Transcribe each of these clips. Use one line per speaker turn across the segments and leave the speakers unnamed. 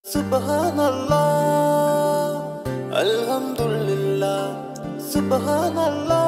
സുബ്ഹാനല്ലാ അൽഹംദുലില്ലാ സുബ്ഹാനല്ലാ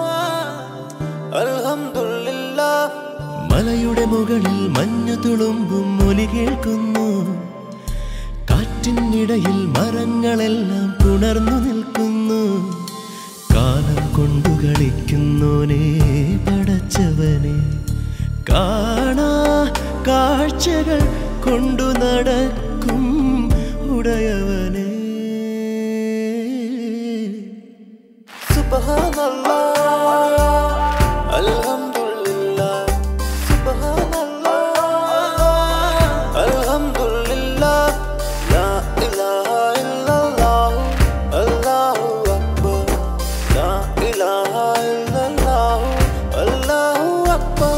അൽഹംദുലില്ലാ
മലയുടെ മുകളിൽ മഞ്ഞു തുളുമ്പും ഒലി കേൾക്കുന്നു കാറ്റിനിടയിൽ മരങ്ങളെല്ലാം പുണർന്നു നിൽക്കുന്നു കാലം കൊണ്ടു കളിക്കുന്നോനെ പടച്ചവനെ കാണാ കാഴ്ചകൾ കൊണ്ടു നടക്കും ഉടയവനെ
സുബ്ഹാനല്ലാ അൽഹംദുലില്ലാ സുബ്ഹാനല്ലാ അൽഹംദുലില്ലാ ലാ ഇലാഹ ഇല്ലല്ലാഹ് അല്ലാഹു അക്ബർ ലാ ഇലാഹ ഇല്ലല്ലാഹ് അല്ലാഹു അക്ബർ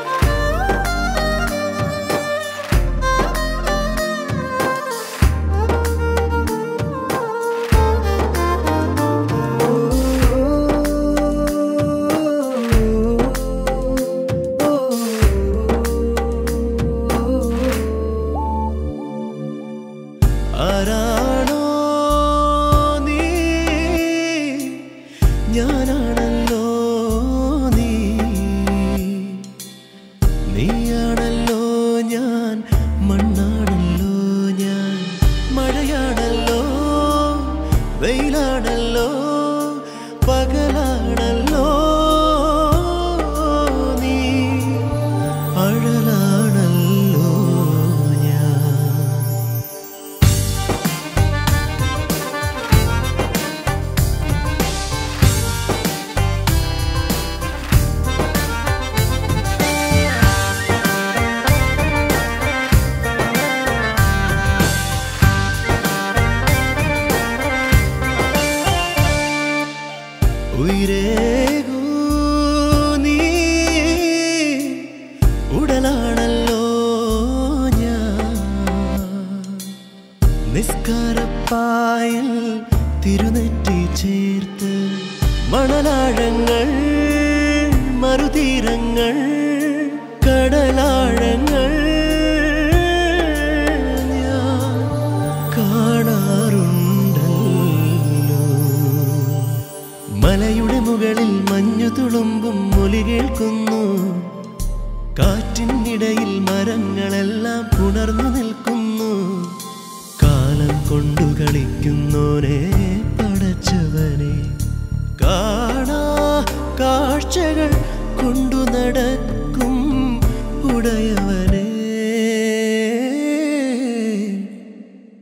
ആരാണോ നീ ഞാനാണല്ലോ നീ നീയാണല്ലോ ഞാൻ മണ്ണാണല്ലോ ഞാൻ മഴയാണല്ലോ വെയിലാണല്ലോ പകലാണല്ലോ നീ അഴലാണല്ലോ ഞാൻ ഉയരേകൂ നീ ഉടലാണല്ലോ ഞാൻ നിസ്കാരപ്പായിൽ തിരുനെറ്റി ചേർത്ത് മണലാഴങ്ങൾ മറുതീരങ്ങൾ കടലാഴങ്ങൾ ഞാൻ കാണാറുണ്ടല്ലോ മലയുടെ മുകളിൽ മഞ്ഞു തുളുമ്പും ഒലി കേൾക്കുന്നു കാറ്റിനിടയിൽ മരങ്ങളെല്ലാം പുണർന്നു നിൽക്കുന്നു കാലം കൊണ്ടു